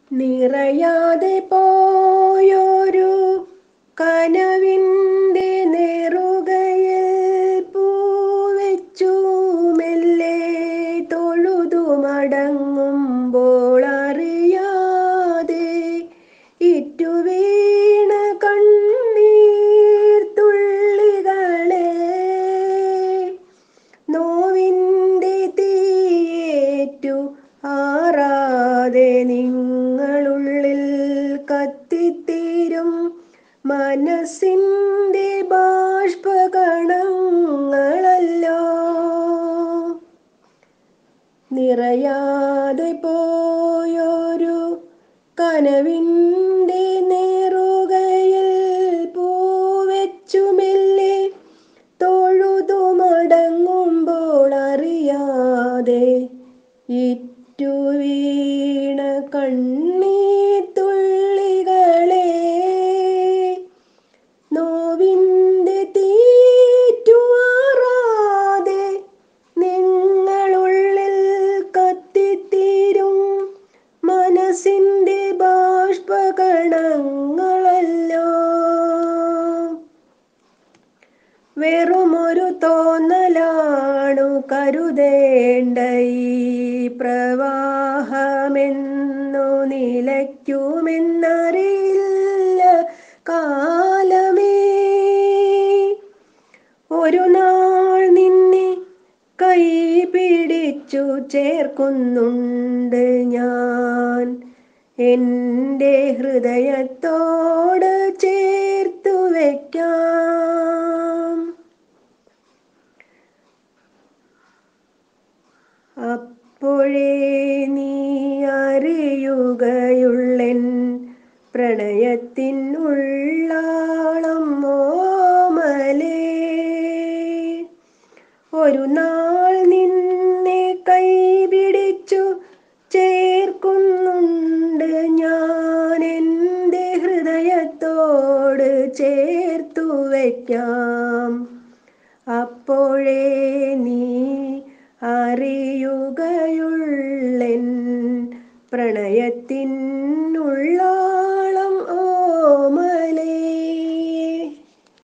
നിറയാതെ പോയൊരു കനവിൻ്റെ നെറുകയിൽ പൂവെച്ചു മെല്ലെ തൊഴുതു മടങ്ങുമ്പോൾ അറിയാതെ ഇറ്റുവീണ കണ്ണീർ തുള്ളികളെ നോവിൻ്റെ തീയേറ്റു ആറാതെ നിങ്ങളുള്ളിൽ കത്തിത്തീരും മനസ്സിൻ്റെ ബാഷ്പകണങ്ങളല്ലോ നിറയാതെ പോയൊരു കനവിൻ്റെ നേറുകയിൽ പൂവെച്ചു മെല്ലെ തൊഴുതു മടങ്ങുമ്പോൾ അറിയാതെ ഇറ്റു വീണ കണ്ണീർ തുള്ളികളെ നോവിൻ്റെ തീറ്റുവാറാതെ നിങ്ങളുള്ളിൽ കത്തിത്തീരും മനസ്സിൻ്റെ ബാഷ്പകണങ്ങളല്ലോ വെറുമൊരു തോന്നലാണു കരുതേണ്ട ഈ പ്രവാഹമെന്നു നിലയ്ക്കുമെന്നറിയില്ല കാലമേ ഒരു നാൾ നിന്നെ കൈ പിടിച്ചു ചേർക്കുന്നുണ്ട് ഞാൻ എൻ്റെ ഹൃദയത്തോട് ചേർത്തു വയ്ക്കാം അപ്പോഴേ നീ അറിയുകയുള്ളൻ പ്രണയത്തിൻ ഉള്ളാളം ഓമലേ ഒരു നാൾ നിന്നെ കൈ പിടിച്ചു ചേർക്കുന്നുണ്ട് ഞാൻ എൻ്റെ ഹൃദയത്തോട് ചേർത്തു വയ്ക്കാം അപ്പോഴേ നീ അറിയുകയുള്ളൻ പ്രണയത്തിൻ